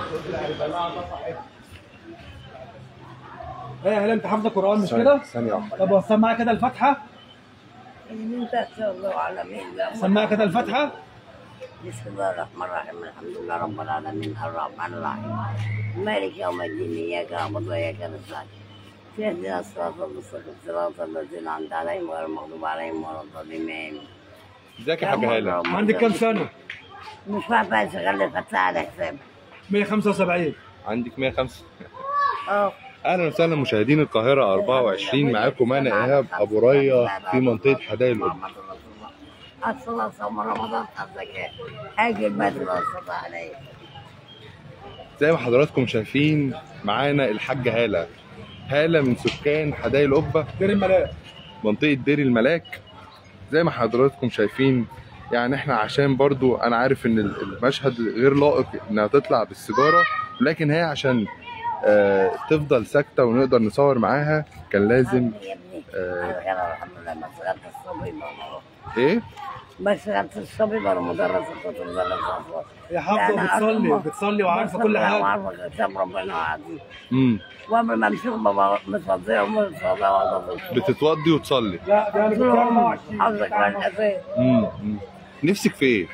ايه هل انت حافظه قران مش كده؟ ثانية واحدة طب سمعها كده الفاتحه إن أنت الله العالمين سمعها كده الفاتحه بسم الله الرحمن الرحيم الحمد لله رب العالمين الرحمن الرحيم مالك يوم الدين إياك نعبد وإياك نستعين اهدنا الصراط المستقيم صراط الذين أنعمت عليهم غير المغضوب عليهم ولا الضالين ازيك يا حاجة هالة عندك كام سنه؟ مش عارفة أشغل الفتاة على حساب 175 عندك 105 اه اهلا وسهلا مشاهدين القاهرة 24 معاكم انا ايهاب ابو ريا في منطقة حدائق القبة الصلاة صوم رمضان الزكاة حاجة المدرسة الصلاة عليه زي ما حضراتكم شايفين معانا الحاجة هالة هالة من سكان حدائق القبة دير الملاك منطقة دير الملاك زي ما حضراتكم شايفين يعني احنا عشان برضو انا عارف ان المشهد غير لائق انها تطلع بالسيجارة لكن هي عشان آه تفضل ساكتة ونقدر نصور معاها كان لازم يا ابني آه. أنا كده الحمد لله ما شغلت الصبي ما ايه ما شغلت الصبي ما مدرسة كنت مدرسة أصوات هي حافظه وبتصلي بتصلي وعارفه كل حاجه وعارفة كتاب ربنا عزيز امم وقبل ما امشي بابا متفضيه ومتفضيه بتتوضي وتصلي لا ده انا كنت 24 حافظك على الاساس امم أمم. نفسك في ايه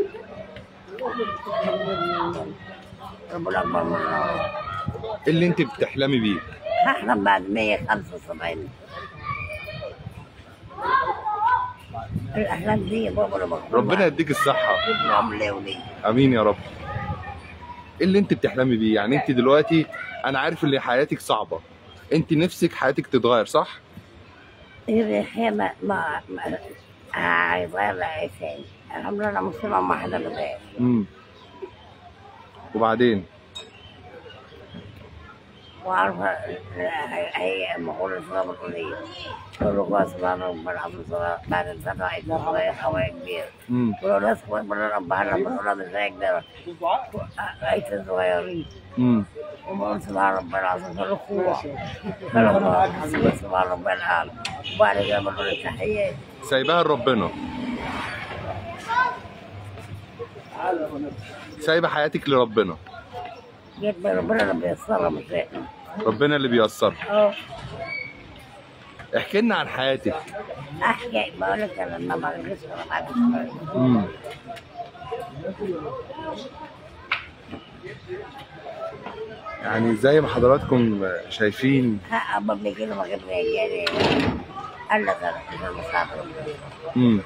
ربنا اكبر من النار إيه اللي انت بتحلمي بيه هحلم بعد 175 الاحلام دي يا بابا لما تكون ربنا يديك الصحة يديهم لي ولي امين يا رب ايه اللي انت بتحلمي بيه يعني انت دلوقتي انا عارف ان حياتك صعبة انت نفسك حياتك تتغير صح الحياة ما ما ما هيتغير لها ثاني الحمد لله انا مسلمه ما حدا بغير امم وبعدين وعارفه هي المقولة الصلاة القولية كل قوة سبحان رب العظيم صلاة بعد الفترة عيد صلاة هواية كبيرة امم ولو ناس من ربها لما تقول مش هيقدر عيد صغيرين امم وبقول سبحان رب العظيم في الأخوة سبحان رب العالم وبعد كده بنقول التحيات سايباها لربنا سايبه حياتك لربنا جيت من ربنا لما يسرها مش احنا ربنا اللي بيسرها اه احكي لنا عن حياتك احكي بقول لك انا ما بعرفش ولا حاجه امم يعني زي ما حضراتكم شايفين ها ابا ابني كده ما كان رجالي قال لك انا في المسافر امم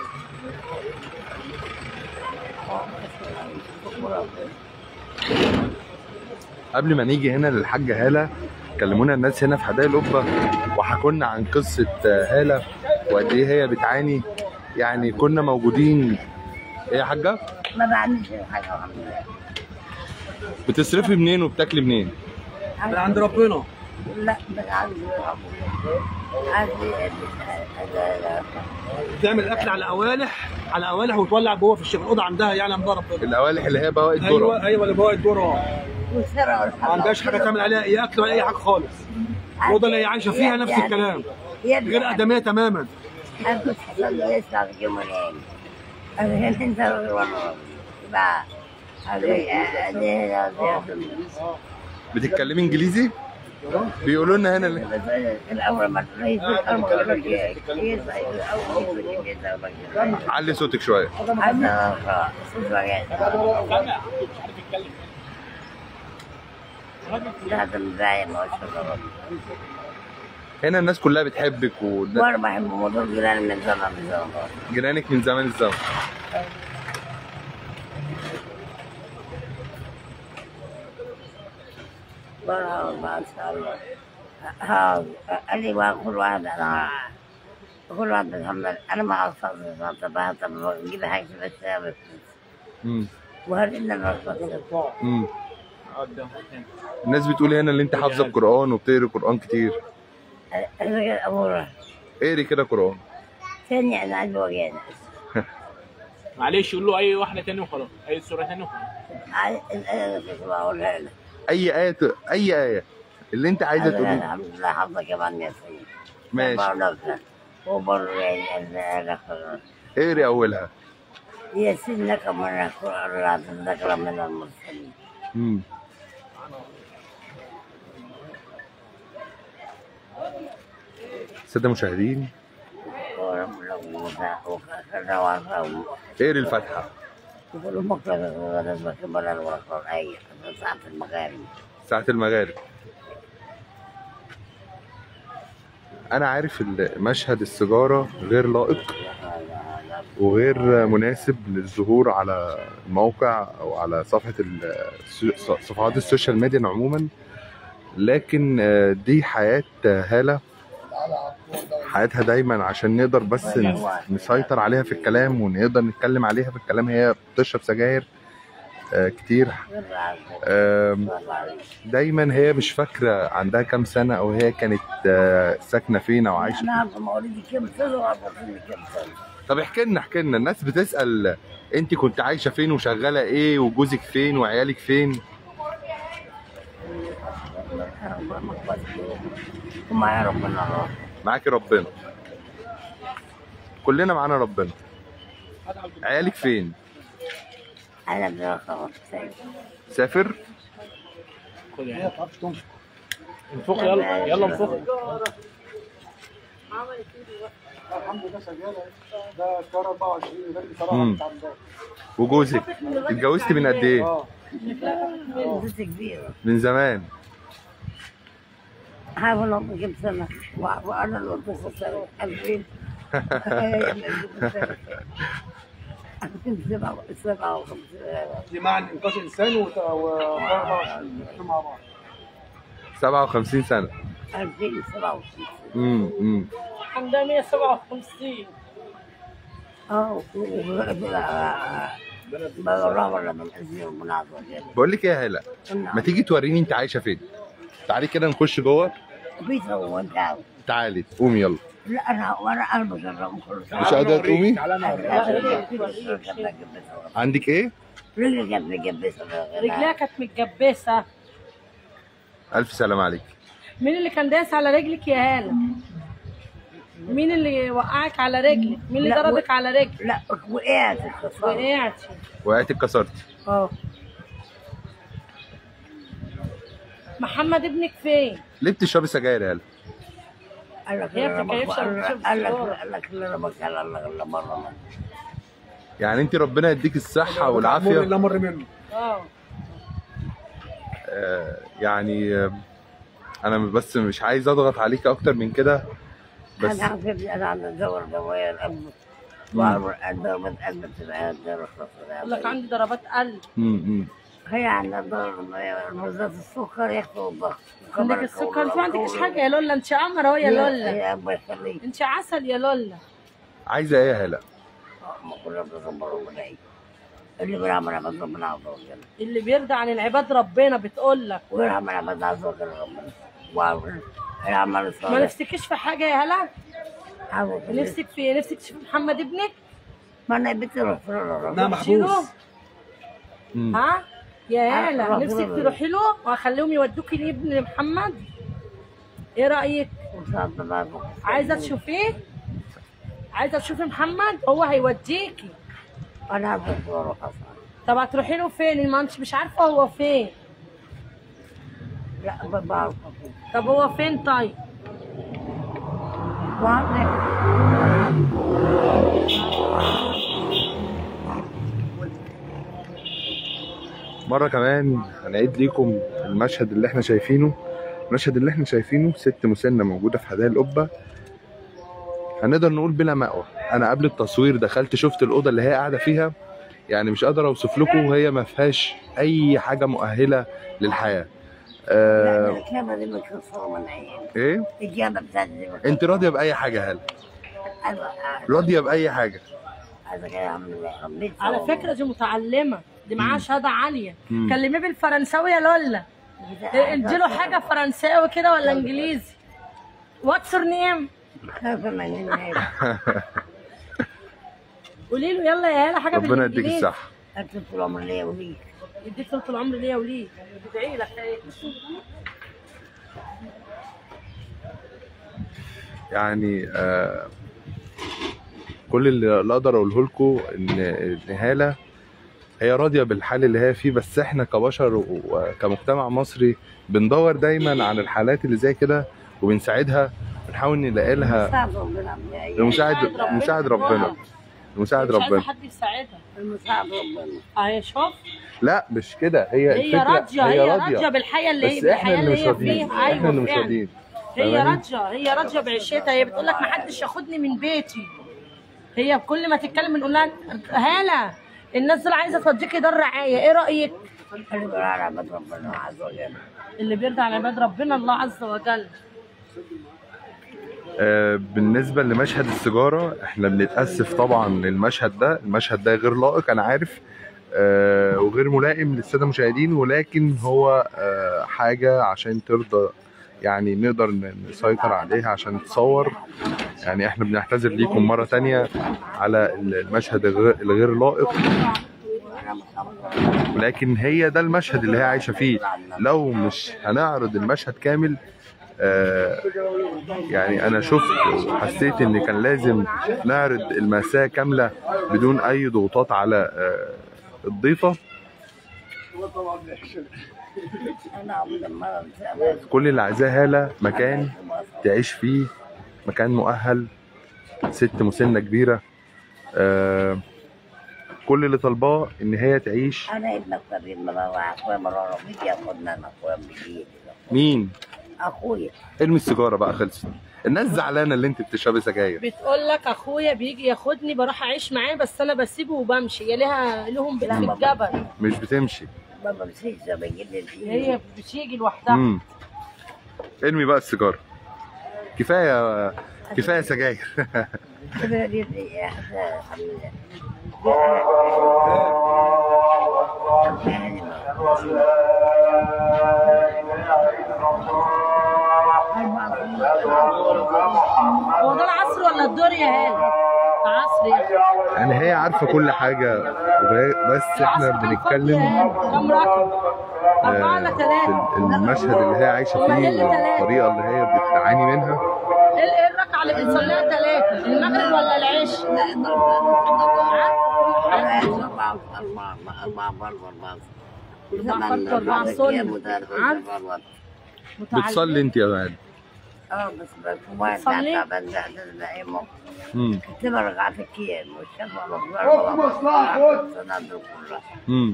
قبل ما نيجي هنا للحاجة هالة كلمونا الناس هنا في حدائق القبة وحكوا لنا عن قصة هالة وقد ايه هي بتعاني يعني كنا موجودين ايه يا حاجة؟ ما بعملش حاجه الحمد لله بتصرفي منين وبتاكلي منين؟ من عند ربنا لا بالعكس عندي بتعمل الاكل على قوالح على قوالح وتولع جوه في الشغل الاوضه عندها يعني عندها ربنا القوالح اللي هي بواقي الذرة ايوه ايوه اللي بواقي الذره والسرعه ما عندهاش حاجه تعمل عليها اي اكل ولا اي حاجه خالص الاوضه اللي هي عايشه فيها نفس الكلام غير ادميه تماما انا كنت حصل لي يسمع في يومين انا هنا انت والله بقى بتتكلمي انجليزي؟ بيقولوا لنا هنا اللي... الاول ما رئيس الامر يقول لك كويس الاول علي صوتك شوية انا صوت هذا مزايا ما شاء الله هنا الناس كلها بتحبك وجيرانك وانا بحب موضوع جيراني من زمان من زمان من زمان الزمن والله ما شاء الله ها اللي بقى كل واحد انا كل واحد بيتحمل انا ما اقصد طبعا بجيب حاجه بس بس امم وهل ان انا امم الناس بتقول هنا اللي انت حافظه القرآن وبتقري قرآن كتير الرجل اموره اقري كده قرآن ثاني انا عندي وجعنا معلش قول له اي واحده تاني وخلاص اي سوره تاني وخلاص انا كنت بقولها لك اي آية ت- اي آية اللي انت عايزه تقوليه الحمد لله حافظه كمان يا سيدي ماشي وبرضه يعني انا اقري اولها يسنك من القرآن لا تذكر من المرسلين امم الساده المشاهدين وكذا اقري الفاتحه يقولوا مكتبة غرزة كبر الورقة أي ساعة المغارب ساعه المغارب انا عارف ال- مشهد السيجاره غير لائق وغير مناسب للظهور على الموقع او على صفحه ال- السو- صفحات السوشيال ميديا عموما لكن آه، دي حياه هاله حياتها دايما عشان نقدر بس نس- نسيطر عليها في الكلام ونقدر نتكلم عليها في الكلام هي بتشرب سجاير آه، كتير آم، دايما هي مش فاكره عندها كام سنه او هي كانت آه، ساكنه فين او عايشه أنا عارفة مواليدي كم سنة وعارفة سني كم سنة طب احكي لنا احكي لنا الناس بتسال انت كنت عايشه فين وشغاله ايه وجوزك فين وعيالك فين وما يا ربنا الله معاكي ربنا كلنا معانا ربنا عيالك فين أنا بدي خلاص سيد سافر خد يا عيال. انفخ يلا يلا انفخ الحمد لله شغاله ده شهر 24 غير بصراحه مم. بتاع ده. وجوزك اتجوزتي من قد ايه اه ست كبيرة من زمان حاول أطلق كم سنة وأ- وأنا اللي أطلق سنة 2000 سبعة سبعة وخمسين دي مع انقاذ انسان و 24 مع بعض 57 سنه 2057 امم امم الحمد لله 157 اه بقرا ولا من أزير المناظر بقول لك ايه يا هلا ما تيجي توريني انت عايشه فين تعالي كده نخش جوه بيته وانت عاوز. تعالي قومي يلا لا انا وانا انا بجرب كل مش قادره تقومي تعالى انا أوريك. عندك ايه رجلي كانت مجبسه رجليها كانت متجبسه الف سلام عليك مين اللي كان دايس على رجلك يا هاله مين اللي وقعك على رجلك مين اللي لا، ضربك على رجلك لا وقعت الخساره وقعتي وقعتي اتكسرتي اه محمد ابنك فين ليه بتشربي سجاير يا هلا قال لك هي انا بتكيفش قال بتشرب قال لك سيجارة. قال لك انا بكال الله الا مره يعني انت ربنا يديك الصحه مر والعافيه لا مر منه اه آه، يعني آه، انا بس مش عايز اضغط عليك اكتر من كده بس انا عارف انا عندي دور دوايا القلب وعمر الدور قلب تبقى الدور يقول لك عندي ضربات قلب امم هي عندها دور مرضات السكر يخفوا الضغط عندك السكر انت ما عندكش حاجه يا لولا انت قمر اهو يا لولا يا الله يخليك انت عسل يا لولا عايزه ايه يا هلا ما كنا بنصبر ربنا اللي بيعمل عمل ربنا عز وجل اللي بيرضى عن العباد ربنا بتقول لك ويرحم عمل عز وجل ربنا ويعمل ما الصالح نفسكيش في حاجه يا هلا حاول نفسك في إيه؟ نفسك تشوف محمد ابنك ما انا بنتي ربنا انا ربنا محبوس مم. ها يا هلا ربنا نفسك يرضى. تروحي له وهخليهم يودوكي لابن محمد ايه رايك وصاد الله عايزه تشوفيه عايزه تشوفي محمد هو هيوديكي انا عارفه اروح اصلا طب هتروحي له فين ما انت مش عارفه هو فين لا ما بعرف طب هو فين طيب وعندك مره كمان هنعيد ليكم المشهد اللي احنا شايفينه المشهد اللي احنا شايفينه ست مسنه موجوده في حدائق القبه هنقدر نقول بلا مأوى انا قبل التصوير دخلت شفت الاوضه اللي هي قاعده فيها يعني مش قادر اوصف لكم وهي ما فيهاش اي حاجه مؤهله للحياه لا آه الكلمه دي مكسوره من عيني ايه الجامعه بتاعتي دي مكسورة. انت راضيه باي حاجه هلا أنا- راضيه باي حاجه عايزه كده اعمل ربيت على فكره دي متعلمه دي معاها شهاده عاليه مم. كلميه بالفرنساوي يا لولا اديله حاجه فرنساوي كده ولا انجليزي واتس يور نيم خايفه من الناس قولي له يلا يا هلا حاجه ربنا يديك بالانجليزي الصحه انت طول عمري ليا وليك يديك طول العمر ليا وليك بدعي لك ايه يعني آه كل اللي اللي اقدر اقوله لكم ان ان هاله هي راضيه بالحال اللي هي فيه بس احنا كبشر وكمجتمع مصري بندور دايما على الحالات اللي زي كده وبنساعدها بنحاول نلاقي لها مساعد ربنا يا- المساعد ربنا. مساعد ربنا مساعد مش عايزه ربنا حد يساعدها المساعد ربنا اهي شوف لا مش كده هي هي الفكره راضيه هي راضيه بالحياه اللي هي بس احنا بالحياه اللي اللي مش هي راضيين فيها احنا اللي ايوه مش فعلا راضيين هي فاهماني؟ راضيه هي راضيه بعيشتها هي بتقول لك ما حدش ياخدني من بيتي هي كل ما تتكلم بنقول لها هاله الناس دول عايزه توديكي دار رعايه ايه رايك اللي بيقول على عباد ربنا عز وجل اللي بيرضى على عباد ربنا الله عز وجل آه، بالنسبة لمشهد السيجارة احنا بنتأسف طبعا للمشهد ده المشهد ده غير لائق انا عارف آه، وغير ملائم للسادة المشاهدين ولكن هو آه، حاجة عشان ترضى يعني نقدر ن- نسيطر عليها عشان تصور يعني احنا بنعتذر ليكم مرة تانية على المشهد الغ- الغير لائق انا مصمم ولكن هي ده المشهد اللي هي عايشة فيه لو مش هنعرض المشهد كامل آه، يعني انا شفت وحسيت ان كان لازم نعرض المأساة كاملة بدون اي ضغوطات على آه، الضيفة انا عبد المرض في كل اللي عايزاه هالة مكان تعيش فيه مكان مؤهل ست مسنة كبيرة آه، كل اللي طالباه ان هي تعيش انا ابنك طبيب مرة اخويا مرة بيجي ياخدنا انا اخويا بيجي مين اخويا ارمي السيجارة بقى خلصت الناس زعلانة اللي انت بتشربي سجاير بتقول لك اخويا بيجي ياخدني بروح اعيش معاه بس انا بسيبه وبمشي هي لها لهم بيت في الجبل مش بتمشي ما بمشيش ده بيجيب لي الفيل. هي بتيجي لوحدها امم ارمي بقى السيجاره كفايه كفايه سجاير كده دي دي احنا الحمد لله هو ده العصر ولا الدور يا هاني؟ العصر يا يعني هي عارفه كل حاجه وب- بس احنا العصر كان فاضي يا بنتكلم هاني. كام رقم؟ أربعة ولا آه، ثلاثة؟ في المشهد اللي هي عايشه فيه والطريقه اللي هي بتعاني منها ايه إيه الركعة اللي بنصليها ثلاثة؟ المغرب ولا العشاء؟ بتصلي انت يا غالي اه بس بس ما بتصلي؟ تعبان ده ده نايمه امم تبقى رجعت الكيان والشفا والضربة والصنادل كلها امم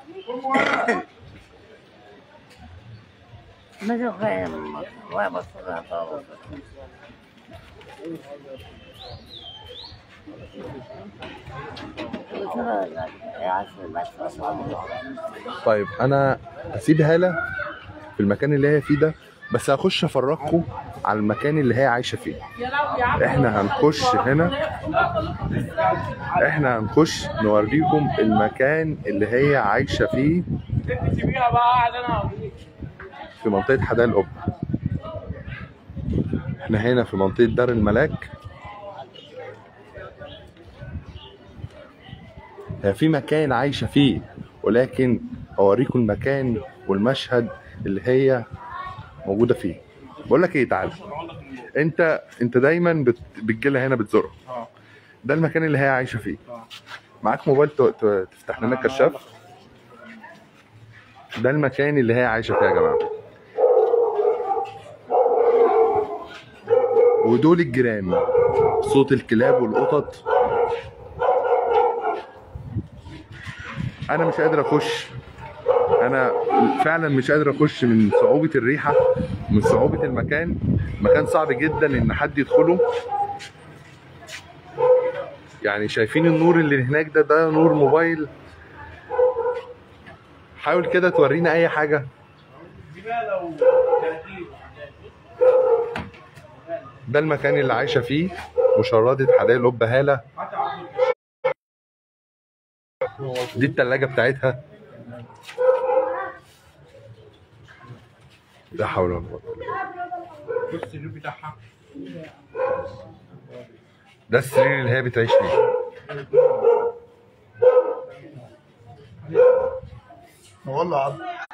ما شو خير من مصر وين بصلها طاوة طيب انا هسيب هاله في المكان اللي هي فيه ده بس هخش افرجكم على المكان اللي هي عايشه فيه يا لو يا عم احنا هنخش هنا احنا هنخش نوريكم المكان اللي هي عايشه فيه سيبيها بقى قاعد انا اوريك في منطقة حدائق القبة احنا هنا في منطقة دار الملاك هي في مكان عايشة فيه ولكن أوريكم المكان والمشهد اللي هي موجودة فيه بقول لك ايه تعالى انت انت دايما بت... بتجيلها هنا بتزورها ده المكان اللي هي عايشة فيه معاك موبايل ت... ت... تفتح لنا الكشاف ده المكان اللي هي عايشة فيه يا جماعة ودول الجيران صوت الكلاب والقطط انا مش قادر اخش انا فعلا مش قادر اخش من صعوبة الريحة من صعوبة المكان مكان صعب جدا ان حد يدخله يعني شايفين النور اللي هناك ده ده نور موبايل حاول كده تورينا اي حاجة دي بقى لو 30 ده المكان اللي عايشة فيه مشردة حدائق القبة هالة دي التلاجة بتاعتها لا حول ولا قوة بص الريف بتاعها ده السرير اللي هي بتعيش فيه والله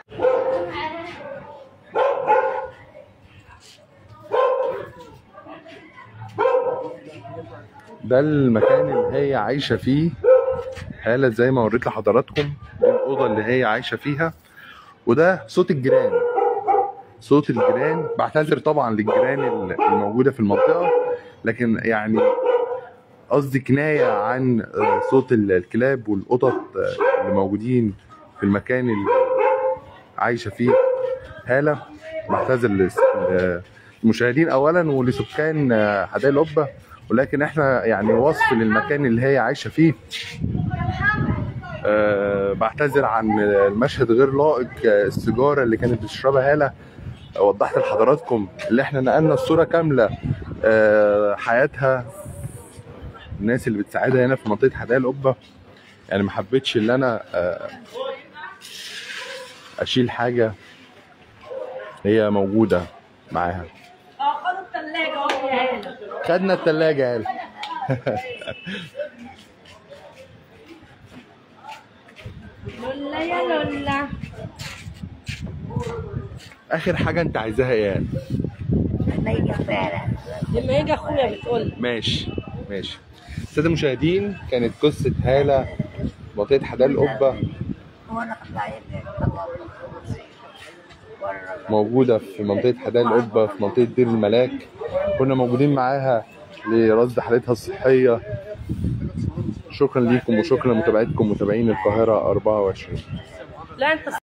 ده المكان اللي هي عايشة فيه هالة زي ما وريت لحضراتكم دي الأوضة اللي هي عايشة فيها وده صوت الجيران صوت الجيران بعتذر طبعا للجيران الموجوده في المنطقه لكن يعني قصدي كنايه عن آه، صوت ال- الكلاب والقطط آه، اللي موجودين في المكان اللي عايشه فيه هاله بعتذر للس- للمشاهدين اولا ولسكان آه، حدائق القبه ولكن احنا يعني وصف للمكان اللي هي عايشه فيه أه بعتذر عن المشهد غير لائق آه، السيجاره اللي كانت بتشربها هاله وضحت لحضراتكم اللي احنا نقلنا الصوره كامله أه حياتها الناس اللي بتساعدها هنا في منطقه حدائق القبه يعني ما حبيتش ان انا أه اشيل حاجه هي موجوده معاها اه خدوا الثلاجه اهو يا هاله خدنا التلاجة يا هلا لولا يا لولا اخر حاجه انت عايزاها ايه يا هلا؟ لما يجي فعلا لما يجي اخويا بتقول ماشي ماشي الساده المشاهدين كانت قصه هاله منطقه حدائق القبه وانا قطعت موجوده في منطقه حدائق القبه في منطقه دير الملاك كنا موجودين معاها لرصد حالتها الصحيه شكرا ليكم وشكرا لمتابعتكم متابعين القاهره 24 لا انت